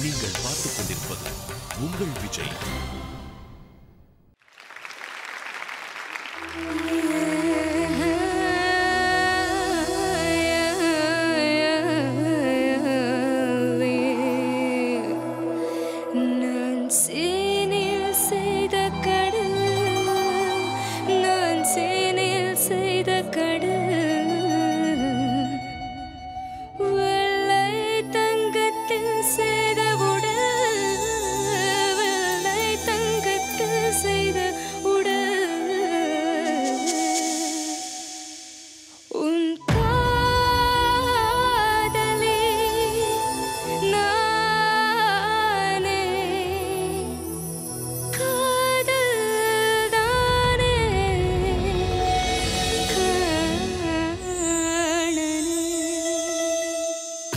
நீங்கள் பார்த்துக் கொண்டிருப்பது உங்கள் விஜய் நான் சேனில் செய்த கடல் நான் சேனில் செய்த கடல் வெள்ளை தங்கத்தில் செய்த உடல் வெள்ளை தங்கத்தில் செய்த உடல் உன் காதலே நானே காதல் தானே காணலே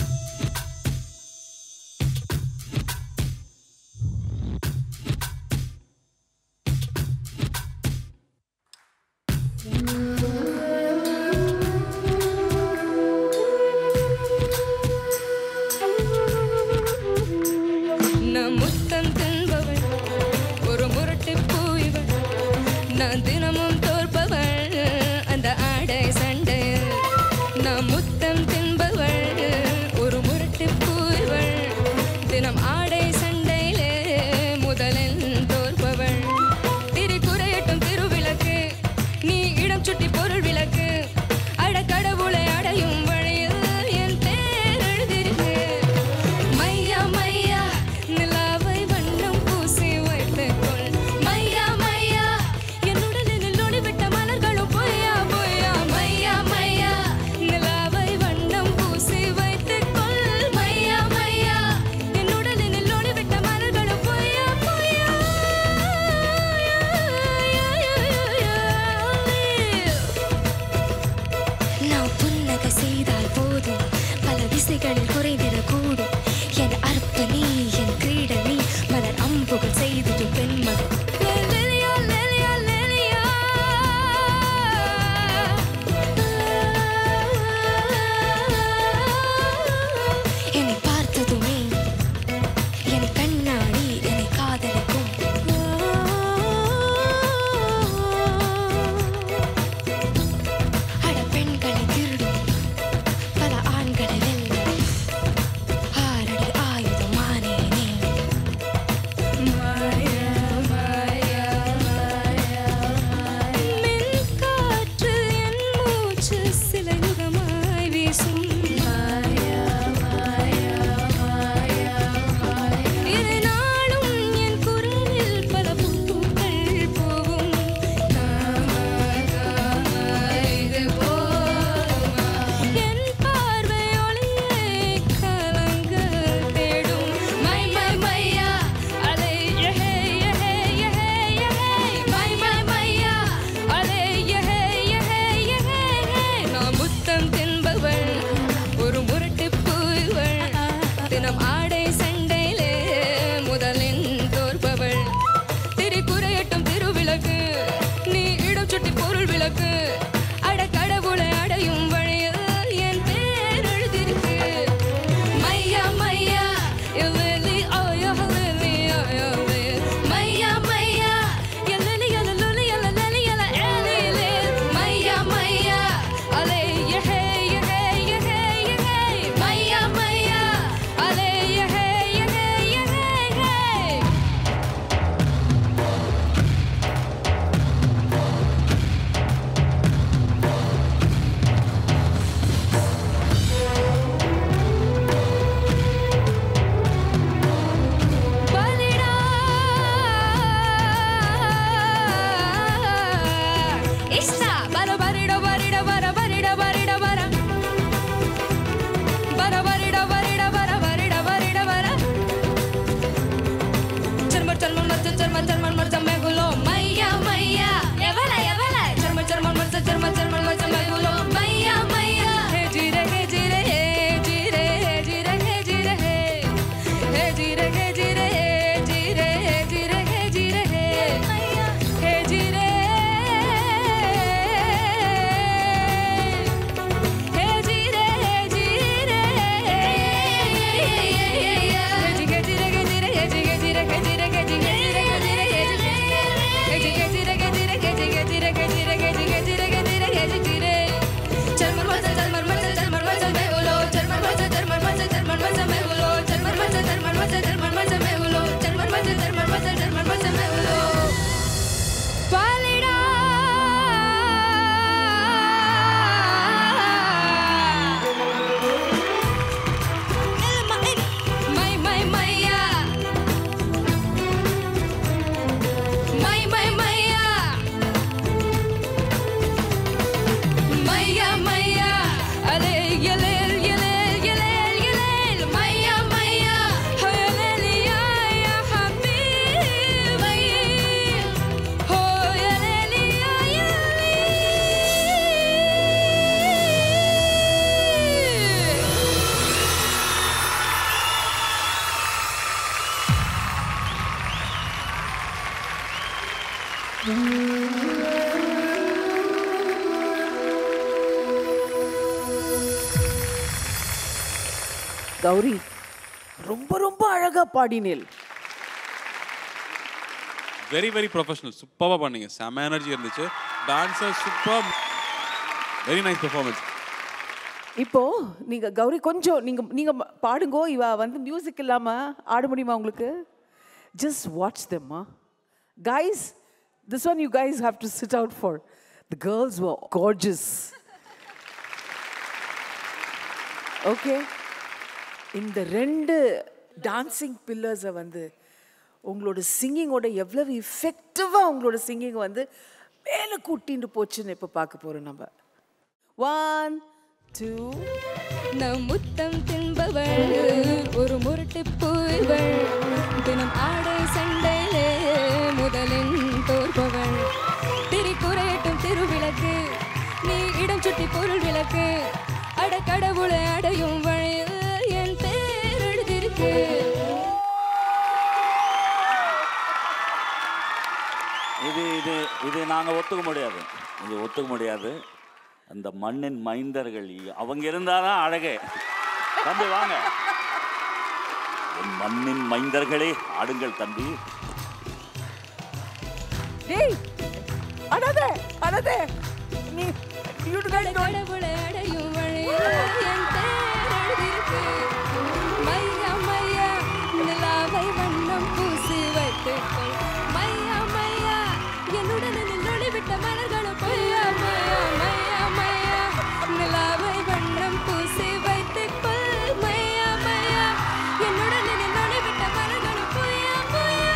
நான் முத்தம் தின்பவள் ஒரு முரட்டு பூய்வள் நான் தினமும் தோற்பவள் அந்த ஆடை சண்டையில் நான் முத்தம் தின்பவள் ஒரு முரட்டு பூய்வள் தினம் ஆடை சண்டையிலே முதலில் தோற்பவள் திரி குறையட்டும் திருவிளக்கு நீ இடம் சுட்டி பொருள் விளக்கு அட கடவுளை அடையும் வழியில் என் பேர் எழுதிருக்கு மையா மையா நிலாவை வண்ணம் பூசி வைத்துக்கொள் மையா மையா என் உடலில் ஒளிவிட்ட மலர்களும் பொய்யா பொய்யா மையா மையா நிலாவை வண்ணம் பூசி வைத்துக்கொள் மையா மையா என் உடலில் ஒளிவிட்ட மலர்களும் பொய்யா பொய்யா நான் புன்னகை செய்தால் போதும் பல திசைகளில் குறைந்திடக்கூடும் என் அற்ப நீ என் கிரீட நீ மலர் அம்புகள் செய்திட்டு பெண்மகள் லெலியா, லெலியா, லெலியா. என்னை பார்த்ததுமே என் கண்ணாடி என்னை காதலிக்கும் அட பெண்களை திருடும் பல ஆண்களை வெல்ல ஆறடி ஆயுதமானேனே மின்காற்று என் மூச்சு சில யுகமாய் வீசும் இரு நாளும் என் குரலில் பல பூக்கள் பூவும் இது போதுமா என் பார்வை ஒளியை கலங்க தேடும் மை மை மையா அலை யஹே யஹே யஹே யஹே மை மை மையா அலை யஹே யஹே யஹே நான் முத்தம் தின்பவள் ஒரு முரட்டு பூவள் தினம் ஆடை சண்டையிலே முதலின் தோற்பவள் திரி குறையட்டும் திருவிளக்கு நீ இடம் சுட்டி பொருள் விளக்கு அட கடவுளை அடையும் வழியில் என் பேர் எழுதிருக்கு மையா மையா எல்லி ஆயா லலி ஆயா மையா மையா எல்லி எல்லி எல்லி எல்லி எல்லி மையா மையா அலே யஹே யஹே யஹே யஹே மையா மையா அலே யஹே கௌரி ரொம்ப ரொம்ப அழகா பாடினேல் வெரி வெரி ப்ரொஃபஷனல் சூப்பராக பண்ணீங்க செம எனர்ஜி இருந்துச்சு dancer super very nice performance இப்போ நீங்க கௌரி கொஞ்சம் நீங்க நீங்க ம- பாடுங்கோ இவ வந்து மியூசிக் இல்லாம ஆட முடியுமா உங்களுக்கு ஜஸ்ட் வாட்ச் தெம்மா guys this one you guys have to sit out for the girls were gorgeous okay இந்த ரெண்டு டான்சிங் பில்லர்ஸை வந்து உங்களோட சிங்கிங்கோட எவ்வளவு இஃபெக்டிவாக உங்களோட சிங்கிங் வந்து மேலே கூட்டிட்டு போச்சுன்னு இப்போ பார்க்க போகிறோம் நம்ம ஒன் டூ நம் முத்தம் தின்பவள் ஒரு முரட்டு பூய்வள் தினம் ஆடை சண்டையிலே முதலின் தோற்பவள் திரி குறையட்டும் திருவிளக்கு நீ இடம் சுட்டி பொருள் விளக்கு அட கடவுளை அடையும் வழியில் என் பேர் எழுதிருக்கு இது இது இது நாங்கள் ஒத்துக்க முடியாது இது ஒத்துக்க முடியாது அந்த மண்ணின் மைந்தர்கள் இ- அவங்க இருந்தாதான் அழகே தம்பி வாங்க என் மண்ணின் மைந்தர்களே ஆடுங்கள் தம்பி டேய் அடாதே அடாதே நீ you guys don't கடவுளை அடையும் வழியில் என் பேர் எழுதிருக்கு மையா மையா நிலாவை வண்ணம் பூசி வைத்துக்கொள் மையா மையா என்னுடன் நின்றொளி விட்ட மலர்களும் பொய்யா மையா மையா மையா நிலாவை வண்ணம் பூசி வைத்துக்கொள் மையா மையா என்னுடன் நின்றொளி விட்ட மலர்களும் பொய்யா பொய்யா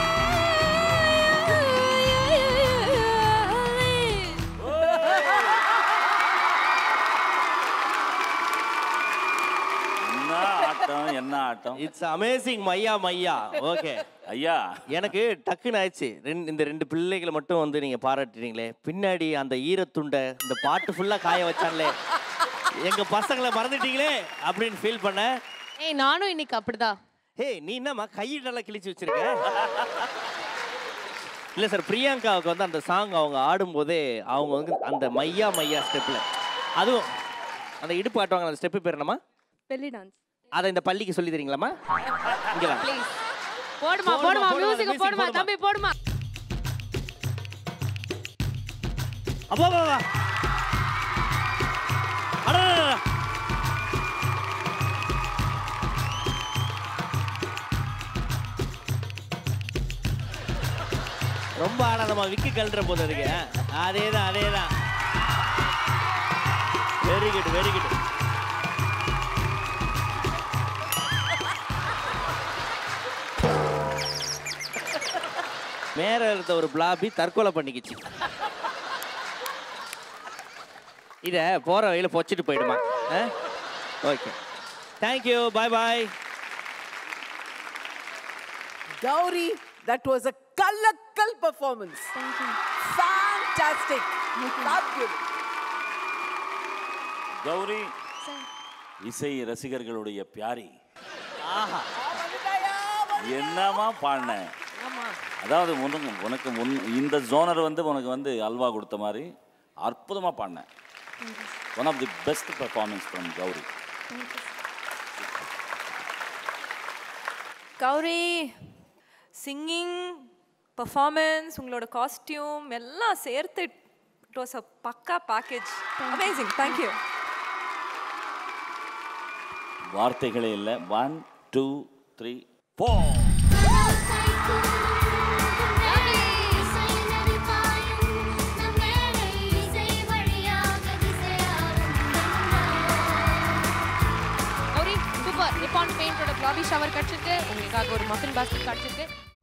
என்ன ஆட்டம் என்ன ஆட்டம் இட்ஸ் அமேசிங் மையா மையா ஓகே ஐயா எனக்கு டக்குன்னு ஆயிடுச்சு ரெண்டு இந்த ரெண்டு பிள்ளைகளை மட்டும் வந்து நீங்க பாராட்டுறீங்களே பின்னாடி அந்த ஈரத்துண்டை இந்த பாட்டு ஃபுல்லா காய வச்சாங்களே எங்க பசங்களை மறந்துட்டீங்களே அப்படின்னு ஃபீல் பண்ணேன் ஏய் நானும் இன்னைக்கு அப்படிதான் ஏய் நீ என்னம்மா கையிடலாம் கிழிச்சு வச்சிருக்க இல்லை சார் பிரியங்காவுக்கு வந்து அந்த சாங் அவங்க ஆடும்போதே அவங்க வந்து அந்த மையா மையா ஸ்டெப்பில் அதுவும் அந்த இடுப்பு ஆட்டுவாங்க அந்த ஸ்டெப்பு பேர் என்னம்மா பெல்லி டான்ஸ் அதை இந்த பள்ளிக்கு சொல்லி தரீங்களாம்மா இங்கே வா ப்ளீஸ் போடுமா போடுமா, போடுமா போடுமா, மியூசிக் music போடுமா போடுமா. தம்பி போடுமா அப்பா வா வா அடடடடா. ரொம்ப ஆடாதம்மா விக்கி கழட்டுற போது அதுக்கு அதே தான் அதே தான் வெரி குட் வெரி குட் மேல இருந்த ஒரு பிளாபி தற்கொலை பண்ணிக்கிச்சு இதை போகிற வழியில் பொச்சிட்டு போயிடுமா okay thank you bye bye Gauri, that was a கலக்கல் performance. Fantastic. Fabulous. கௌரி இசை ரசிகர்களுடைய பியாரி என்னமா பாடின அதாவது உனக்கு உனக்கு முன் இந்த ஜோனர் வந்து உனக்கு வந்து அல்வா கொடுத்த மாதிரி அற்புதமாக பாடினேன் one of the best performance from Gauri Gauri singing performance உங்களோட காஸ்டியூம் எல்லாம் சேர்த்து இட் வாஸ் அ பக்கா பேக்கேஜ் அமேசிங் தேங்க்யூ வார்த்தைகளே இல்லை one two three four Gauri super Nippon பெயிண்டோட லாபி ஷவர் கிடச்சிருக்கு உங்களுக்காக ஒரு மஃபின் பாஸ்கெட் கிடச்சிருக்கு